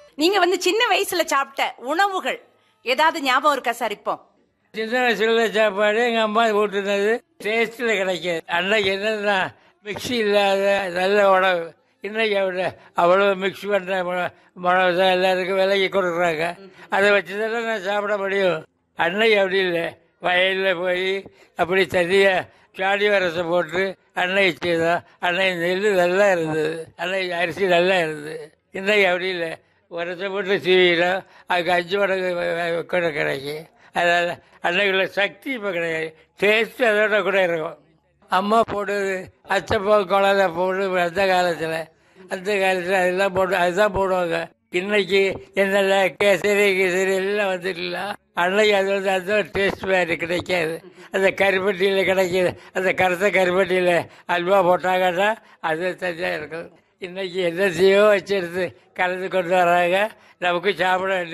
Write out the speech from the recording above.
நீங்க வந்து சின்ன வயசுல சாப்பிட்ட உணவுகள் ஏதாவது ஞாபகம் இருக்கா சார் இப்போ சின்ன வயசுல சாப்பாடு எங்க அம்மா ஊட்டுனது டேஸ்ட்ல கிடைக்காது அன்னைக்கு என்னன்னா மிக்ஸி இல்லாத நல்ல உணவு இன்னைக்கு அவட அவ்வளவு மிக்ஸ் பண்ற உண- உணவு தான் எல்லாருக்கும் விலைக்கு கொடுக்குறாங்க அதை வச்சு தானே நான் சாப்பிட முடியும் அன்னைக்கு அப்படி இல்லை வயலில் போய் அப்படி தனியாக சாடி வரசை போட்டு அன்னைக்கு செய்தோம் அன்னைக்கு நெல் நல்லா இருந்தது அன்னைக்கு அரிசி நல்லா இருந்தது இன்னைக்கு அப்படி இல்லை உரத்தை போட்டு சீவிடும் அதுக்கு அஞ்சு மடங்கு வ- வ- கூட கிடைக்கும் அதனால் அன்னைக்குள்ள சக்தி இப்போ கிடையாது டேஸ்ட் அதோட கூட இருக்கும் அம்மா போடுறது அச்சப்போ குழந்தை போடு அந்த காலத்தில் அந்த காலத்தில் அதெல்லாம் போட்டு அதுதான் போடுவாங்க இன்னைக்கு என்னென்ன கேசரி கேசரி எல்லாம் வந்துட்டுல அன்னைக்கு அது வந்து அந்த டேஸ்ட் வேறு கிடைக்காது அந்த கருப்பட்டியில் கிடைக்கிது அந்த கருத்த கருப்பட்டியில் அல்வா போட்டாங்கன்னா அது தனியாக இருக்கும் இன்னைக்கு என்ன செய்யோ வச்சிருந்து கலந்து கொண்டு வராங்க நமக்கு சாப்பிட